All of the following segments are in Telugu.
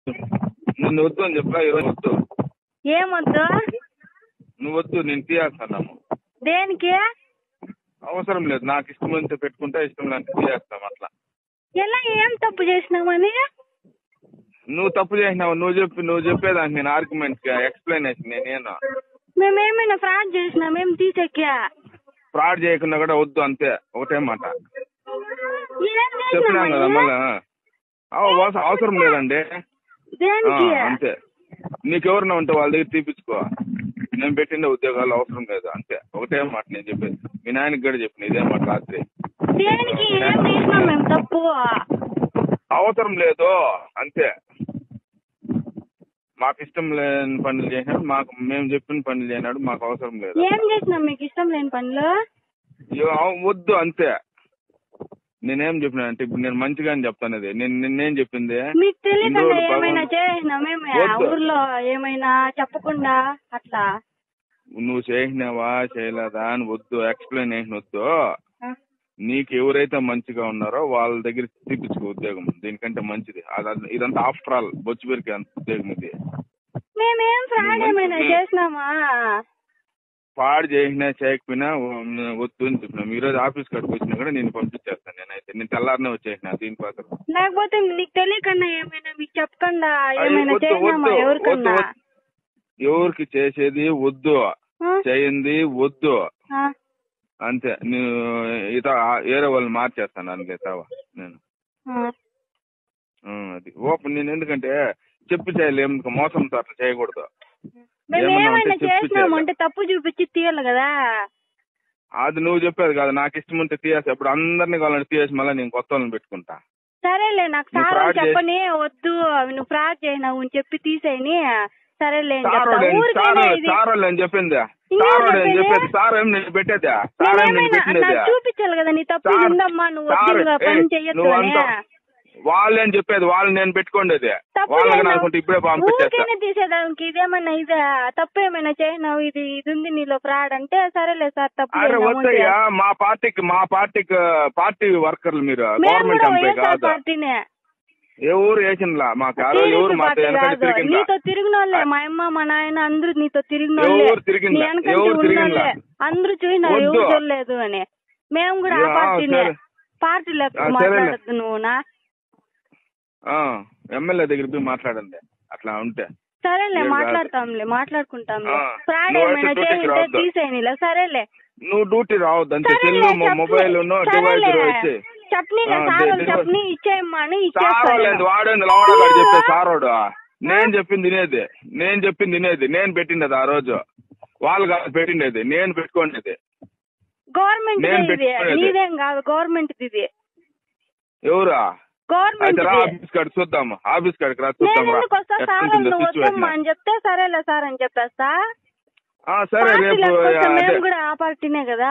నిన్ను వద్దు అని చెప్పా ఈరోజు వద్దు ఏమొద్దు నువ్వు వద్దు నేను తీయేస్తున్నాము దేనికి అవసరం లేదు నాకు ఇష్టం అంతే పెట్టుకుంటే ఇష్టం లేని తీయేస్తాం అట్లా ఎలా ఏం తప్పు చేసినామని నువ్వు తప్పు చేసినావు నువ్వు చెప్పి నువ్వు చెప్పేదానికి నేను ఆర్గ్యుమెంట్ ఎక్స్ప్లెనేషన్ నేనేను మేమేమైనా ఫ్రాడ్ చేసినాం ఏం తీసేక్యా ఫ్రాడ్ చేయకుండా కూడా వద్దు అంతే ఒకటే మాట ఏం చెప్పినాం కదా చేసినామని మళ్ళా అవ- అవస- అవసరం లేదండి ఆ, దేనికి అంతే నీకెవరన్నా ఉంటే వాళ్ళ దగ్గర తీపించుకో నేను పెట్టిన ఉద్యోగాలు అవసరం లేదు అంతే ఒకటే మాట నేను చెప్పేది మీ నాయనకి కూడా చెప్పిన ఇదే మాట రాత్రి దేనికి ఏం చేసినాం మేము తప్పు అవసరం లేదు అంతే మాకు ఇష్టం లేని పనులు చేసినాడు మాకు మేము చెప్పిన పనులు చేయనాడు మాకు అవసరం లేదు ఏం చేసినాం మీకు ఇష్టం లేని పనులు ఇగో అవ- వద్దు అంతే నేనేం చెప్పినా అంటే ఇప్పుడు నేను మంచిగానే చెప్తాను అది నేను నిన్నేం చెప్పింది మీకు ఇన్ని తెలియకుండా రోజులు ఏమైనా పగలు- చేసినాం మేము వద్దు. ఊర్లో ఏమైనా చెప్పకుండా అట్లా నువ్వు చేసినావా చేయలేదా అని వద్దు ఎక్స్ప్లెనేషన్ వద్దు ఆ. నీకు ఎవరైతే మంచిగా ఉన్నారో వాళ్ళ దగ్గర తీపించుకో ఉద్యోగం దీనికంటే మంచిది అది- ఇదంతా ఆఫ్టర్ ఆల్ బొచ్చు పెరికే అంత ఉద్యోగం ఇది మేమేం ఫ్రాడ్ నువ్వు ఏమైనా మంచి- చేసినామా పాడు చేసినా చేయకపోయినా వ- వద్దు అని చెప్పినాం ఈ రోజు ఆఫీస్ కాడికి వచ్చినా కూడా నేను పంపించేస్తాను నేనైతే నేను తెల్లారనే వచ్చేసిన దీనికోసం లేకపోతే నీకు తెలియకుండా ఏమైనా మీకు చెప్పకుండా అయ్యో, ఏమైనా వద్దు, చేసినామా వద్దు, ఎవరికన్నా వద్దు, ఎవరికి చేసేది వద్దు ఆ? చేయింది వద్దు ఆ. అంతే నేను ఇత వేరే వాళ్ళని మార్చేస్తాను అందుకే తావా నేను ఆ. ఆ, అది ఓపెన్ నేను ఎందుకంటే చెప్పి చేయలేం మోసంతో అట్లా చేయకూడదు మేము ఏమన్నా ఏమైనా ఉంటే చెప్పి చేసినాము చేయాలి. అంటే తప్పు చూపించి తీయాలి కదా అది నువ్వు చెప్పేది కాదు నాకు ఇష్టం ఉంటే తీయేసి అప్పుడు అందరినీ కావాలంటే తీయేసి మళ్ళీ నేను కొత్త వాళ్ళని పెట్టుకుంటా సరేలే నాకు నువ్వు సార్ fraud చేసి- చెప్పని వద్దు నువ్వు ఫ్రాడ్ చేసినావు అని చెప్పి తీసేయని సరేలే అని చెప్తా సారోడు ఊరికైనా ఇది సారోళ్ళు అని చెప్పింది ఇంకా సారోడు అని చెప్పేది? చెప్పేది సార్ ఏం నేను పెట్టేదా సార్ ఏం నేను నేనేమైనా పెట్టినది నాకు చూపించాలి కదా నీ తప్పు ఇది సార్, ఉందమ్మా నువ్వు సార్, వద్దుగా ఏయ్, పని చెయ్యొద్దు నువ్వు అని అంతా- వాళ్ళు ఏం చెప్పేది వాళ్ళు నేను పెట్టుకోండి తప్పు వాళ్ళకి చేయను. అనుకుంటే ఇప్పుడే పంపించేస్తా ఊరికైనా తీసేదానికి ఇదేమన్నా ఇదే తప్పు ఏమైనా చేసినావు ఇది ఇది ఉంది నీలో ఫ్రాడ్ అంటే సరేలే సార్ తప్పు అరే చేసినాము అంటే. వద్దయ్యా మా పార్టీకి మా పార్టీకి పార్టీ వర్కర్లు మీరు మేము గవర్నమెంట్ కూడా ఎంప్లాయీ వైఎస్ఆర్ కాదు పార్టీనే ఏ ఊరు వేసినలా మాకు ఆ రోజు ఎవరు టీడీపీ మాతో పార్టీ వెనకాల కాదు. తిరిగిందా నీతో తిరిగినోళ్ళే మా అమ్మ మా నాయన అందరూ నీతో తిరిగిన ఎవరు తిరిగిందా? ఎవరు తిరిగిందా? అందరూ చూసినారు వద్దు. ఎవరు చూడలేదు అని మేము కూడా ఆ యా, పార్టీనే సరే. పార్టీ లెక్క ఆ, సరేలే. మాట్లాడద్దు నువ్వునా ఆ, ఎమ్మెల్యే దగ్గర పోయి మాట్లాడండి అట్లా ఉంటే సరేలే ఏం కాదు. మాట్లాడతాంలే మాట్లాడుకుంటాంలే ఆ, ఫ్రాడ్ నువ్వు ఏమైనా అయితే డ్యూటీకి చేయంటే రావద్దు. తీసేయనిలే సరేలే నువ్వు డ్యూటీ రావద్దు అంతే సరేలే, సెల్లు చట్నీ- మొబైల్ సరేలే. డివైస్ వచ్చి చట్నీలే ఆ, సార్ డి- చట్నీ ఇచ్చేయమ్మా అని సారోడు లేదు ఇచ్చేస్తాను వాడేంది లవడగాడు చెప్పే సారోడు నేను చెప్పింది తినేది నేను చెప్పింది తినేది నేను పెట్టిండేది ఆ రోజు వాళ్ళు కాదు పెట్టిండేది నేను పెట్టుకోండేది గవర్నమెంట్ నేను ఇది పెట్టుకునేది. నీదేం కాదు గవర్నమెంట్ ఇది ఎవరా గవర్నమెంట్ అయితే రా ఇది ఆఫీస్ కాడికి చూద్దాం ఆఫీస్ కాడికి రా నేను చూద్దాం రా ఎందుకు వస్తా సార్ ఎట్లుంటుందో నువ్వు వద్దమ్మా సిచ్యువేషన్ అని చెప్తే సరేలే సార్ అని చెప్పేస్తా ఆ, సరే పార్టీ రేపు లేకపోతే అదే మేము కూడా ఆ పార్టీనే కదా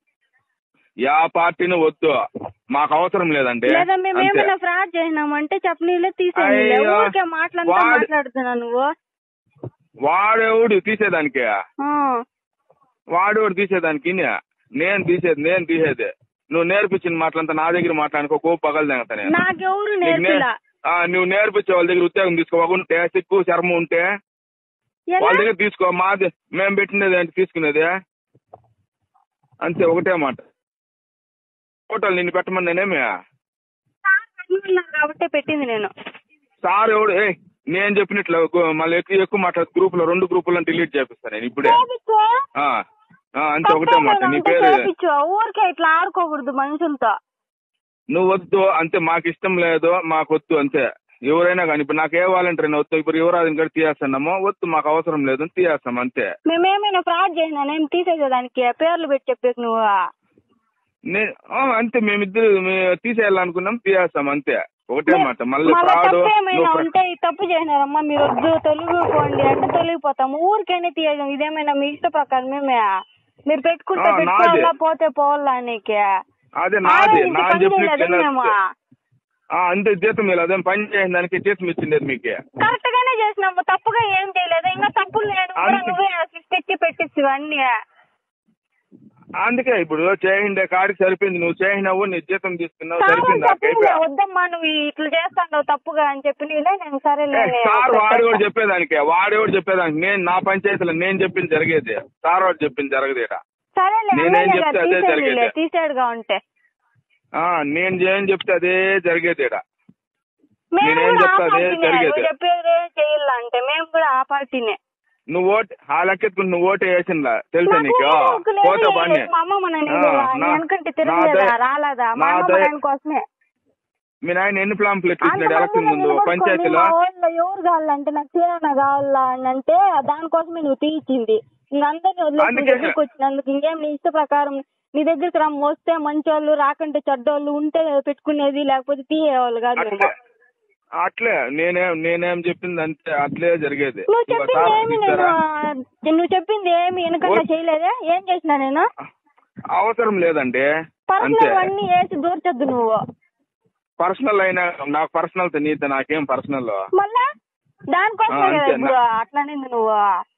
యా పార్టీని వద్దు మాకు అవసరం లేదండి లేదా మేము అంతే. ఏమైనా ఫ్రాడ్ చేసినామంటే చెప్పనీలే తీసేయనిలే అయ్యో, ఊరికే మాటలంతా వాడు- మాట్లాడుతున్నా నువ్వు వాడేవుడు తీసేదానికి ఆ. వాడేవుడు తీసేదానికి నే- నేను తీసేది నేను తీసేది నువ్వు నేర్పించిన మాటలంతా నా దగ్గర మాట్లాడుకో గో పగలు తెగతా నేను నాకెవరు నీకు నే- నేర్పిలా ఆ, నువ్వు నేర్పించే వాళ్ళ దగ్గర ఉద్యోగం తీసుకో ఉంటే సిక్కు చర్మం ఉంటే ఎలా? వాళ్ళ దగ్గర తీసుకో మాది మేము పెట్టినది అంటే తీసుకునేది అంతే ఒకటే మాట ఫోటోలు నిన్ను పెట్టమని నేనేమి ఉన్నారు కాబట్టే పెట్టింది నేను సార్ ఎవడు ఏ నేను చెప్పినట్లు గు- మళ్ళీ ఎక్కువ ఎక్కువ మాట్లాడు గ్రూప్ లో రెండు గ్రూపులను డిలీట్ చేపిస్తాను నేను ఇప్పుడే చేపిచ్చు. ఆ, ఆ, అంతే ఒకటే మాట నీ తప్పేలేదంటే పేరు చేపిచ్చు. ఊరికే ఇట్లా ఆడుకోకూడదు మనుషులతో నువ్వు వద్దు అంతే మాకు ఇష్టం లేదు మాకు వద్దు అంతే ఎవరైనా కానీ ఇప్పుడు నాకు ఏ వాలంటీర్ అయినా వద్దు ఇప్పుడు ఎవరాదని కూడా తీయేస్తున్నామో వద్దు మాకు అవసరం లేదు అని తీయేస్తాం అంతే మేమేమైనా ఫ్రాడ్ చేసినా నేను తీసేసేదానికి పేర్లు పెట్టి చెప్పేకు నువ్వు నే- ఆ, అంతే మేమిద్దరు మే- తీసేయాలనుకున్నాం తీయేస్తాం అంతే ఒకటే మాట మళ్ళీ మళ్ళా ఫ్రాడ్ తప్పు ఏమైనా ఉంటే ఈ తప్పు చేసినారమ్మా మీరు వద్దు తొలగిపోండి అంటే తొలగిపోతాము ఊరికైనా తీయడం ఇదేమైనా మీ ఇష్ట ప్రకారమేమే మీరు పెట్టుకుంటే ఆ, నాదే. పెట్టుకోవాలా పోతే పోవాలా నీకు అదే నాది ఆ, ఇది నా పని చెప్పిన చేయలేదా మేము అంతే జీతం ఇలా అదేం పని చేసిన దానికి జీతం ఇచ్చిండేది మీకే కరెక్ట్ గానే చేసినాము తప్పుగా ఏం చేయలేదు ఇంకా తప్పులు నేను కూడా అంతే. నువ్వే తెచ్చి పెట్టించు అన్ని అందుకే ఇప్పుడు చేయిండే కాడికి సరిపోయింది నువ్వు చేసినావు నీ జీతం తీసుకున్నావు సార్ సరిపోయింది ఆ చెప్పింది అయిపోయా. వద్దమ్మా నువ్వు ఇట్లా చేస్తాండవు తప్పుగా అని చెప్పి నీలే నేను సరే ఏ, సార్ వాడు కూడా చెప్పేదానికి వాడు కూడా చెప్పేదానికి నేను నా పంచాయతీలో నేను చెప్పింది జరిగేది సార్ వాడు చెప్పింది జరగదు ఈడ. సరేలే నేనేం ఎమ్మెల్యే చెప్తే గారు అదే తీసేయండిలే, జరిగేది. తీసేడుగా ఉంటే ఆ నేను ఏం చెప్తే అదే జరిగేది ఈడ. మేము నేనేం కూడా ఆ చెప్తే అదే పార్టీనే జరిగేది. నువ్వు చెప్పేది చేయాలంటే మేము కూడా ఆ పార్టీనే నువ్వు ఓటు ఆ లెక్కెత్తుకుని నువ్వు ఓటు వేసిందా తెలుసా నాకు నీకు ఒక లేదు, పోతే పని మా అమ్మమ్మ నన్ను ఆ, ఇలా నా- వెనకంటే నా తిరగలేదా దయ- రాలేదా మా నా అమ్మమ్మ దయ- నాయన కోసమే మీ నాయన ఎన్ని ప్లాంపులు ఎక్కించినాడు అంతమంది ఎలక్షన్ ముందు నిలబడుకొని పంచాయతీలో మా ఊళ్ళో ఎవరు కావాలంటే నాకు చీరన కావాలా అని అంటే దానికోసమే నువ్వు తీయించింది ఇంక అందరిని వదిలేసి నీ అందుకే- దగ్గరికి వచ్చినందుకు ఇంకేం నీ ఇష్ట ప్రకారం నీ దగ్గరికి రమ్మ వస్తే మంచోళ్ళు రాకంటే చెడ్డోళ్ళు ఉంటే పెట్టుకునేది లేకపోతే తీయేవాళ్ళు కాదు అట్లే మేము. అట్లే నేనేం నేనేం చెప్పింది అంతే అట్లే జరిగేది నువ్వు ఇంకా చెప్పింది సార్ ఏమి నేను చూసారా? నువ్వు చెప్పింది ఏమి వెనకంటే ఓ- చేయలేదే ఏం చేసినా నేను అవసరం లేదండి అంతే పర్సనల్ అన్ని వేసి దూర్చొద్దు నువ్వు పర్సనల్ అయినా నాకు పర్సనల్ నీతో నాకేం పర్సనల్ మళ్ళా దానికోసమే ఆ, కదా అంతే. ఇప్పుడు అట్లనింది నువ్వు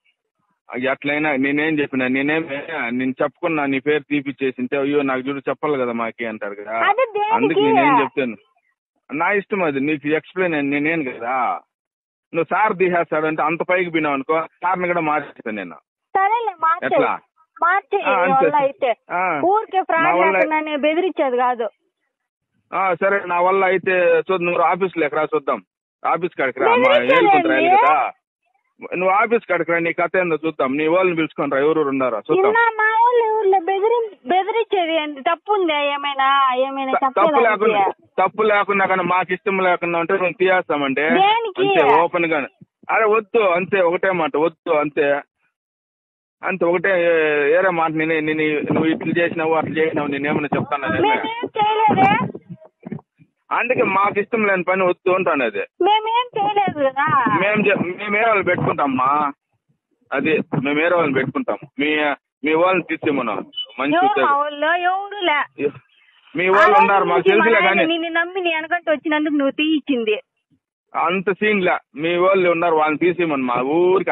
ఎట్లయినా నేనేం చెప్పినా నేనేం నేను చెప్పుకున్నా నీ పేరు తీపిచ్చేసింటే అయ్యో నాకు చూడు చెప్పాలి కదా మాకి అంటారు కదా అదే అందుకు దేనికి నేనేం చెప్తాను నా ఇష్టం అది నీకు ఎక్స్ప్లెయిన్ నేనేను కదా నువ్వు సార్ తీసేస్తాడంటే అంత పైకి పోయినావు అనుకో సార్ని కూడా మార్చేస్తాను నేను సరేలే మార్చే ఎట్లా? మార్చే ఆ, నీ అంతే. వల్ల అయితే ఆ, ఊరికే నా ఫ్రాడ్ వల్ల- లేకుండా నేను బెదిరించేది కాదు ఆ, సరే నా వల్ల అయితే చూద్దాం నువ్వు ఆఫీస్ లేక రా చూద్దాం ఆఫీస్ కాడికి రా మా బెదిరించేది ఏలుకుంటారు ఏంది? కదా నువ్వు ఆఫీస్ కాడికి రా నీ కథ ఏందో చూద్దాం నీ వాళ్ళని పిలుచుకొని రా ఎవరు ఉన్నారో చూద్దాం నిన్న మా వాళ్ళు ఊర్లో బెదిరి బెదిరించేది ఏంటి తప్పు ఉందా ఏమైనా ఏమైనా త- తప్పు లేకుండా చెప్పలేదు తప్పు లేకుండా కానీ మాకు ఇష్టం లేకుండా ఉంటే మేము తీయేస్తామండి దేనికి? అంతే ఓపెన్ గా అరే వద్దు అంతే ఒకటే మాట వద్దు అంతే అంతే ఒకటే ఏ- ఏరే మాట నేను నేను నువ్వు ఇట్లా చేసినావు అట్లా చేసినావు నేనేమన్నా చెప్తాను మేమేం చేయలేదే అందుకే మాకు ఇష్టం లేని పని వద్దు ఉంటాను అది మేమేం చేయలేదు కదా మేము చె- మేము వేరే వాళ్ళని పెట్టుకుంటామ్మా అది మేము వేరే వాళ్ళని పెట్టుకుంటాం మీ మీ వాళ్ళని తీసి మనం మంచి ఎవరు మా ఉద్యోగం. వాళ్ళు ఎవరు లే మీ వాళ్ళు ఆ రోజు ఉన్నారు మాకు నుంచి మా తెలుసులే నాయన కానీ నిన్ను నమ్మి నీ వెనకంటే వచ్చినందుకు నువ్వు తీయించింది అంత సీన్ లే మీ వాళ్ళు ఉన్నారు వాళ్ళని తీసేయమని మా ఊరికి